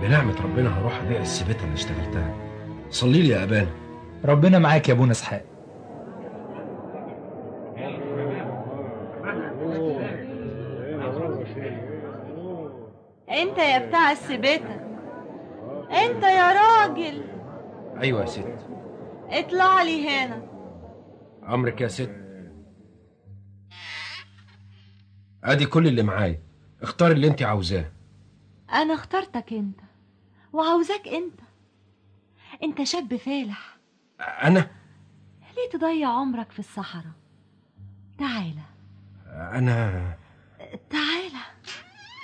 بنعمة ربنا هروح أبيع السبيتة اللي اشتغلتها صلي لي يا أبانا ربنا معاك يا ابونا اسحاق انت يا بتاع السبيتة انت يا راجل أيوة يا ست اطلع لي هنا أمرك يا ست أدي كل اللي معايا اختار اللي أنت عاوزاه انا اخترتك انت وعاوزاك انت انت شاب فالح أنا ليه تضيع عمرك في الصحراء تعالى أنا تعالى